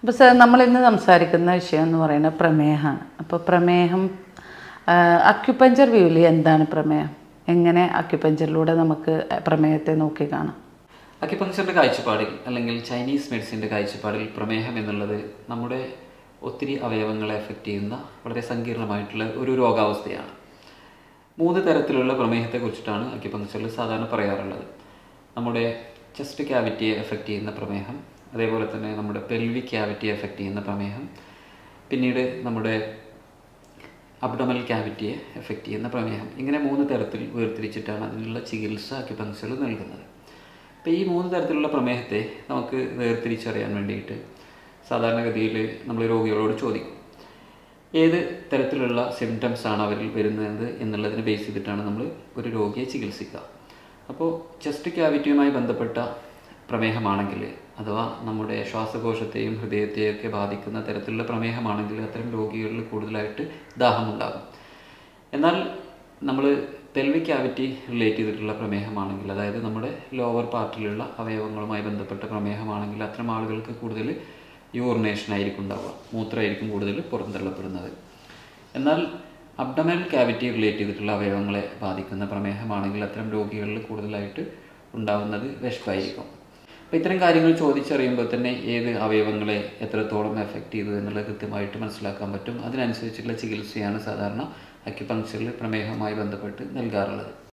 അപ്പോൾ സാർ നമ്മൾ ഇന്ന് സംസാരിക്കുന്ന വിഷയം എന്ന് പറയുന്നത് പ്രമേഹമാണ് അപ്പോൾ പ്രമേഹം അക്യുപഞ്ചർ വ്യൂവിൽ എന്താണ് പ്രമേഹം എങ്ങനെ അക്യുപഞ്ചറിലൂടെ നമുക്ക് പ്രമേഹത്തെ നോക്കി കാണാം അക്യുപങ്ചറിൻ്റെ കാഴ്ചപ്പാടിൽ അല്ലെങ്കിൽ ചൈനീസ് മെഡിസിൻ്റെ കാഴ്ചപ്പാടിൽ പ്രമേഹം എന്നുള്ളത് നമ്മുടെ ഒത്തിരി അവയവങ്ങളെ എഫക്റ്റ് ചെയ്യുന്ന വളരെ സങ്കീർണമായിട്ടുള്ള ഒരു രോഗാവസ്ഥയാണ് മൂന്ന് തരത്തിലുള്ള പ്രമേഹത്തെക്കുറിച്ചിട്ടാണ് അക്യുപങ്ചറിൽ സാധാരണ പറയാറുള്ളത് നമ്മുടെ ചെസ്റ്റ് ക്യാവിറ്റിയെ എഫക്റ്റ് ചെയ്യുന്ന പ്രമേഹം അതേപോലെ തന്നെ നമ്മുടെ പെൽവിക് ക്യാവിറ്റിയെ എഫക്റ്റ് ചെയ്യുന്ന പ്രമേഹം പിന്നീട് നമ്മുടെ അബ്ഡമൽ ക്യാവിറ്റിയെ എഫക്റ്റ് ചെയ്യുന്ന പ്രമേഹം ഇങ്ങനെ മൂന്ന് തരത്തിൽ വേർതിരിച്ചിട്ടാണ് അതിനുള്ള ചികിത്സ അക്യുപങ്ചറിൽ നൽകുന്നത് അപ്പോൾ ഈ മൂന്ന് തരത്തിലുള്ള പ്രമേഹത്തെ നമുക്ക് വേർതിരിച്ചറിയാൻ വേണ്ടിയിട്ട് സാധാരണഗതിയിൽ നമ്മൾ രോഗികളോട് ചോദിക്കും ഏത് തരത്തിലുള്ള സിംറ്റംസ് ആണ് അവരിൽ വരുന്നത് എന്നുള്ളതിനെ ബേസ് ചെയ്തിട്ടാണ് നമ്മൾ ഒരു രോഗിയെ ചികിത്സിക്കുക അപ്പോൾ ചെസ്റ്റ് ക്യാവിറ്റിയുമായി ബന്ധപ്പെട്ട പ്രമേഹമാണെങ്കിൽ അഥവാ നമ്മുടെ ശ്വാസകോശത്തെയും ഹൃദയത്തെയും ഒക്കെ ബാധിക്കുന്ന തരത്തിലുള്ള പ്രമേഹമാണെങ്കിൽ അത്തരം രോഗികളിൽ കൂടുതലായിട്ട് ദാഹമുണ്ടാകും എന്നാൽ നമ്മൾ പെൽവിക് ക്യാവിറ്റി റിലേറ്റ് ചെയ്തിട്ടുള്ള പ്രമേഹമാണെങ്കിൽ അതായത് നമ്മുടെ ലോവർ പാർട്ടിലുള്ള അവയവങ്ങളുമായി ബന്ധപ്പെട്ട പ്രമേഹമാണെങ്കിൽ അത്തരം ആളുകൾക്ക് കൂടുതൽ യൂറിനേഷൻ ആയിരിക്കും ഉണ്ടാവുക മൂത്രമായിരിക്കും കൂടുതൽ പുറന്തള്ളപ്പെടുന്നത് എന്നാൽ അബ്ഡമൽ ക്യാവിറ്റി റിലേറ്റ് ചെയ്തിട്ടുള്ള അവയവങ്ങളെ ബാധിക്കുന്ന പ്രമേഹമാണെങ്കിൽ അത്തരം രോഗികളിൽ കൂടുതലായിട്ട് ഉണ്ടാവുന്നത് വിശപ്പായിരിക്കും അപ്പോൾ ഇത്തരം കാര്യങ്ങൾ ചോദിച്ചറിയുമ്പോൾ തന്നെ ഏത് അവയവങ്ങളെ എത്രത്തോളം എഫക്റ്റ് ചെയ്തു എന്നുള്ളത് കൃത്യമായിട്ട് മനസ്സിലാക്കാൻ പറ്റും അതിനനുസരിച്ചുള്ള ചികിത്സയാണ് സാധാരണ അക്യുപങ്ക്ചറിൽ പ്രമേഹവുമായി ബന്ധപ്പെട്ട് നൽകാറുള്ളത്